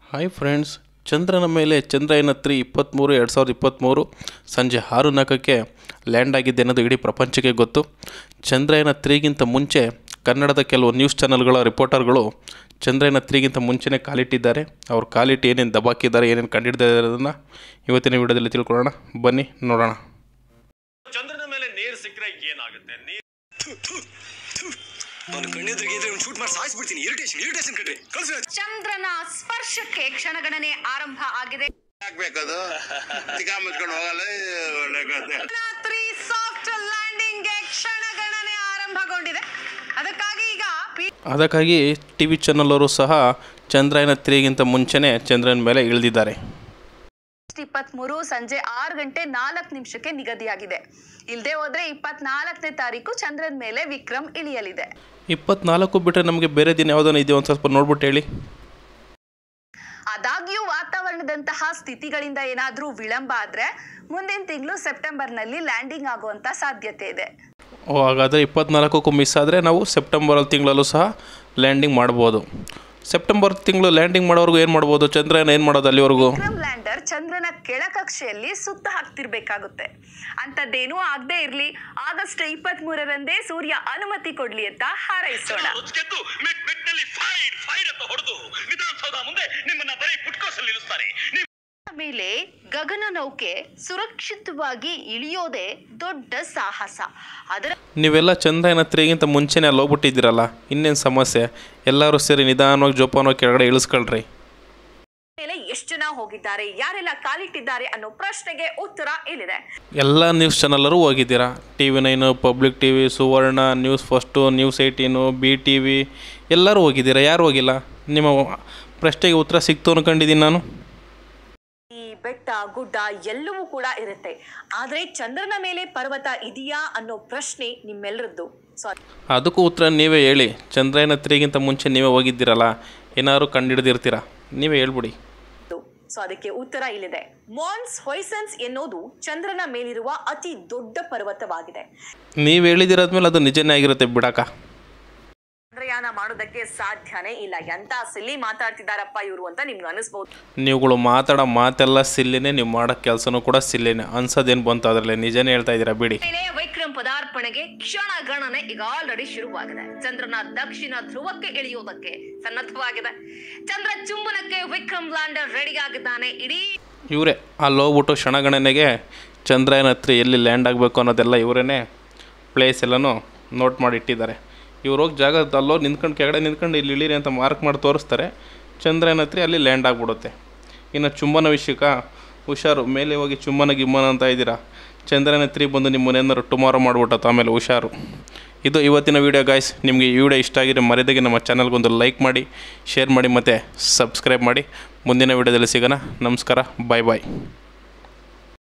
hi friends ಚಂದ್ರನ ಮೇಲೆ Chandrayaan three ಇಪ್ಪತ್ತ್ಮೂರು ಎರಡು ಸಾವಿರದ ಇಪ್ಪತ್ತ್ಮೂರು ಸಂಜೆ ಆರು ನಾಲ್ಕಕ್ಕೆ ಲ್ಯಾಂಡ್ ಆಗಿದೆ ಅನ್ನೋದು ಇಡೀ ಪ್ರಪಂಚಕ್ಕೆ ಗೊತ್ತು ಚಂದ್ರಯಾನ ತ್ರೀಗಿಂತ ಮುಂಚೆ ಕನ್ನಡದ ಕೆಲವು ನ್ಯೂಸ್ ಚಾನಲ್ಗಳ ರಿಪೋರ್ಟರ್ಗಳು ಚಂದ್ರಯಾನ ತ್ರೀಗಿಂತ ಮುಂಚೆನೇ ಕಾಲಿಟ್ಟಿದ್ದಾರೆ ಅವ್ರ ಕಾಲಿಟ್ಟು ಏನೇನು ದಬಾಕಿದ್ದಾರೆ ಏನೇನು ಕಂಡಿಡಿದ್ದಾರೆ ಅದನ್ನು ಇವತ್ತಿನ ವಿಡಿಯೋದಲ್ಲಿ ತಿಳ್ಕೊಳ್ಳೋಣ ಬನ್ನಿ ನೋಡೋಣ ಚಂದ್ರನ ಮೇಲೆ ನೀರು ಸಿಕ್ಕರೆ ಏನಾಗುತ್ತೆ ನೀರು ಅವನು ಕಣ್ಣೆದ್ರಿಗೆ ಇದ್ರೆ ಶೂಟ್ ಮಾಡಿ ಸಾಯಿಸ್ಬಿಡ್ತೀನಿ ಇರಿಟೇಷನ್ ಇರಿಟೇಷನ್ ಕಟ್ರಿ ಕಳ್ಸಿ ಚಂದ್ರನ ಸ್ಪರ್ಶಕ್ಕೆ ಕ್ಷಣಗಣನೆ ಆರಂಭ ಆಗಿದೆ ಹಾಕ್ಬೇಕದು ತಿಕಾ ಮುಚ್ಕೊಂಡು ಹೋಗಲ್ಲ ಒಳ್ಳೆ ಕತೆ ತ್ರೀ ಸಾಫ್ಟ್ ಲ್ಯಾಂಡಿಂಗ್ಗೆ ಕ್ಷಣಗಣನೆ ಆರಂಭಗೊಂಡಿದೆ ಅದಕ್ಕಾಗಿ ಈಗ ಪಿ- ಅದಕ್ಕಾಗಿ ಟಿ ವಿ ಚಾನಲವರು ಸಹ ಚಂದ್ರಯಾನ ತ್ರೀಗಿಂತ ಮುಂಚೆನೇ ಚಂದ್ರನ ಮೇಲೆ ಇಳಿದಿದ್ದಾರೆ ಇಪ್ಪತ್ಮೂರು ಸಂಜೆ ಆರು ಗಂಟೆ ನಾಲ್ಕು ನಿಮಿಷಕ್ಕೆ ನಿಗದಿಯಾಗಿದೆ ಇಲ್ಲದೆ ಹೋದ್ರೆ ಇಪ್ಪತ್ನಾಲ್ಕನೇ ತಾರೀಕು ಚಂದ್ರನ ಮೇಲೆ ವಿಕ್ರಮ್ ಇಳಿಯಲಿದೆ ಇಪ್ಪತ್ನಾಲ್ಕು ಬಿಟ್ಟರೆ ನಮಗೆ ಬೇರೆ ದಿನ ಯಾವುದನ್ನು ಇದೆಯೋ ಒಂದು ಸ್ವಲ್ಪ ನೋಡ್ಬಿಟ್ಟು ಹೇಳಿ ಆದಾಗ್ಯೂ ವಾತಾವರಣದಂತಹ ಸ್ಥಿತಿಗಳಿಂದ ಏನಾದ್ರೂ ವಿಳಂಬ ಆದ್ರೆ ಮುಂದಿನ ತಿಂಗಳು ಸೆಪ್ಟೆಂಬರ್ನಲ್ಲಿ ಲ್ಯಾಂಡಿಂಗ್ ಆಗುವಂತ ಸಾಧ್ಯತೆ ಇದೆ ಓ ಹಾಗಾದರೆ ಇಪ್ಪತ್ನಾಲ್ಕಕ್ಕೂ ಮಿಸ್ ಆದರೆ ನಾವು ಸೆಪ್ಟೆಂಬರ್ ತಿಂಗಳಲ್ಲೂ ಸಹ ಲ್ಯಾಂಡಿಂಗ್ ಮಾಡ್ಬೋದು ಸೆಪ್ಟೆಂಬರ್ ತಿಂಗಳು ಲ್ಯಾಂಡಿಂಗ್ ಮಾಡೋರ್ಗು ಏನು ಮಾಡ್ಬೋದು ಚಂದ್ರಯಾನ ಏನು ಮಾಡೋದು ಅಲ್ಲಿವರೆಗೂ ವಿಕ್ರಮ್ ಲ್ಯಾಂಡರ್ ಚಂದ್ರನ ಕೆಳಕಕ್ಷೆಯಲ್ಲಿ ಸುತ್ತ ಹಾಕ್ತಿರ್ಬೇಕಾಗುತ್ತೆ ಅಂತದ್ದೇನೂ ಆಗದೆ ಇರ್ಲಿ ಆಗಸ್ಟ್ ಇಪ್ಪತ್ತ್ ಮೂರರಂದೇ ಸೂರ್ಯ ಅನುಮತಿ ಕೊಡ್ಲಿ ಅಂತ ಹಾರೈಸೋಣ ಗೆದ್ದು ಮಿಡ್ ಮಿಡ್ ನಲ್ಲಿ ಫೈಡ್ ಫೈಡ್ ಅಂತ ಹೊಡೆದು ವಿಧಾನಸೌಧ ಮುಂದೆ ನಿಮ್ಮನ್ನ ಬರೀ ಪುಟ್ಕೋಸಲ್ಲಿ ನಿಲ್ಲಿಸ್ತಾರೆ ನೀವು ಮೇಲೆ ಗಗನ ನೌಕೆ ಸುರಕ್ಷಿತವಾಗಿ ಇಳಿಯೋದೇ ದೊಡ್ಡ ಸಾಹಸ ಅದರ ನೀವೆಲ್ಲ ಚಂದ್ರಯಾನ ತ್ರೀಗಿಂತ ಮುಂಚೆನೇ ಅಲ್ಲಿ ಹೋಗ್ಬಿಟ್ಟಿದ್ದೀರಲ್ಲ ಇನ್ನೇನು ಸಮಸ್ಯೆ ಎಲ್ಲರೂ ಸೇರಿ ನಿಧಾನವಾಗಿ ಜೋಪಾನವಾಗಿ ಕೆಳಗಡೆ ಇಳಿಸ್ಕೊಳ್ರಿ ಮೇಲೆ ಎಷ್ಟು ಜನ ಹೋಗಿದ್ದಾರೆ ಯಾರೆಲ್ಲ ಕಾಲಿಟ್ಟಿದ್ದಾರೆ ಅನ್ನೋ ಪ್ರಶ್ನೆಗೆ ಉತ್ತರ ಇಲ್ಲಿದೆ ಎಲ್ಲ ನ್ಯೂಸ್ ಚಾನಲರು ಹೋಗಿದ್ದೀರಾ T V nine public T V Suvarna news first news eighteen B T V ಎಲ್ಲರೂ ಹೋಗಿದ್ದೀರಾ ಯಾರು ಹೋಗಿಲ್ಲ ನಿಮ್ಮ ಪ್ರಶ್ನೆಗೆ ಉತ್ತರ ಸಿಕ್ತು ಅನ್ಕೊಂಡಿದ್ದೀನಿ ನಾನು ಈ ಬೆಟ್ಟ ಗುಡ್ಡ ಎಲ್ಲವೂ ಕೂಡ ಇರುತ್ತೆ ಆದ್ರೆ ಚಂದ್ರನ ಮೇಲೆ ಪರ್ವತ ಇದೆಯಾ ಅನ್ನೋ ಪ್ರಶ್ನೆ ನಿಮ್ಮೆಲ್ಲರದ್ದು ಸೊ ಅದಕ್ಕೂ ಉತ್ತರ ನೀವೇ ಹೇಳಿ ಚಂದ್ರಯಾನ ತ್ರೀಗಿಂತ ಮುಂಚೆ ನೀವೇ ಹೋಗಿದ್ದೀರಲ್ಲ ಏನಾದ್ರು ಕಂಡುಹಿಡ್ದಿರ್ತೀರಾ ನೀವೇ ಹೇಳ್ಬಿಡಿ ಸೊ ಅದಕ್ಕೆ ಉತ್ತರ ಇಲ್ಲಿದೆ ಮಾನ್ಸ್ ಹೊಯ್ಸನ್ಸ್ ಎನ್ನುವುದು ಚಂದ್ರನ ಮೇಲಿರುವ ಅತಿ ದೊಡ್ಡ ಪರ್ವತವಾಗಿದೆ ನೀವು ಹೇಳಿದಿರಾದ್ಮೇಲೆ ಅದು ನಿಜನೇ ಆಗಿರುತ್ತೆ ಬಿಡಾಕ ಚಂದ್ರಯಾನ ಮಾಡೋದಕ್ಕೆ ಸಾಧ್ಯನೇ ಇಲ್ಲ ಎಂತ ಸಿಲ್ಲಿ ಮಾತಾಡ್ತಿದಾರಪ್ಪ ಇವರು ಅಂತ ನಿಮ್ಗೆ ಅನಿಸ್ಬಹುದು ನೀವುಗಳು ಮಾತಾಡೋ ಮಾತೆಲ್ಲ ಸಿಲ್ಲಿನೇ ನೀವು ಮಾಡೋ ಕೆಲಸನೂ ಕೂಡ ಸಿಲ್ಲಿನೇ ಅನ್ಸೋದೇನು ಬಂತು ಅದರಲ್ಲಿ ನಿಜನೇ ಹೇಳ್ತಾ ಇದ್ದೀರಾ ಬಿಡಿ ಮೇಲೆ ವಿಕ್ರಮ್ ಪದಾರ್ಪಣೆಗೆ ಕ್ಷಣ ಗಣನೆ ಈಗ ಆಲ್ರೆಡಿ ಶುರುವಾಗಿದೆ ಚಂದ್ರನ ದಕ್ಷಿಣ ಧ್ರುವಕ್ಕೆ ಇಳಿಯುವುದಕ್ಕೆ ಸನ್ನದ್ಧವಾಗಿದೆ ಚಂದ್ರ ಚುಂಬನಕ್ಕೆ ವಿಕ್ರಮ್ ಲ್ಯಾಂಡರ್ ರೆಡಿ ಆಗಿದ್ದಾನೆ ಇಡೀ ಇವರೇ ಅಲ್ಲಿ ಹೋಗ್ಬಿಟ್ಟು ಕ್ಷಣಗಣನೆಗೆ ಚಂದ್ರಯಾನ ಹತ್ರ ಎಲ್ಲಿ ಲ್ಯಾಂಡ್ ಆಗಬೇಕು ಅನ್ನೋದೆಲ್ಲ ಇವರೇ ಪ್ಲೇಸ್ ಎಲ್ಲನೂ ನೋಟ್ ಮಾಡಿ ಇಟ್ಟಿದ್ದಾರೆ ಇವ್ರು ಹೋಗಿ ಜಾಗ ಅಲ್ಲೋ ನಿಂತ್ಕೊಂಡು ಕೆಳಗಡೆ ನಿಂತ್ಕೊಂಡು ಇಲ್ಲಿ ಇಳೀರಿ ಅಂತ ಮಾರ್ಕ್ ಮಾಡಿ ತೋರಿಸ್ತಾರೆ ಚಂದ್ರಯಾನ ಹತ್ರ ಅಲ್ಲಿ ಲ್ಯಾಂಡ್ ಆಗಿಬಿಡುತ್ತೆ ಇನ್ನು ಚುಂಬನ ವಿಷಯಕ್ಕೆ ಹುಷಾರು ಮೇಲೆ ಹೋಗಿ ಚುಂಬನ ಗಿಮ್ಮನ ಅಂತ ಇದ್ದೀರಾ ಚಂದ್ರಯಾನ ತ್ರೀ ಬಂದು ನಿಮ್ಮ ಮನೆಯನ್ನಾರು ಟುಮಾರೋ ಮಾಡಿಬಿಟ್ಟತ್ತು ಆಮೇಲೆ ಹುಷಾರು ಇದು ಇವತ್ತಿನ ವೀಡಿಯೋ ಗಾಯ್ಸ್ ನಿಮಗೆ ಈ ವಿಡಿಯೋ ಇಷ್ಟ ಆಗಿರೋ ಮರ್ಯಾದೆಗೆ ನಮ್ಮ ಚಾನಲ್ಗೊಂದು ಲೈಕ್ ಮಾಡಿ ಶೇರ್ ಮಾಡಿ ಮತ್ತು ಸಬ್ಸ್ಕ್ರೈಬ್ ಮಾಡಿ ಮುಂದಿನ ವೀಡಿಯೋದಲ್ಲಿ ಸಿಗೋಣ ನಮಸ್ಕಾರ ಬಾಯ್ ಬಾಯ್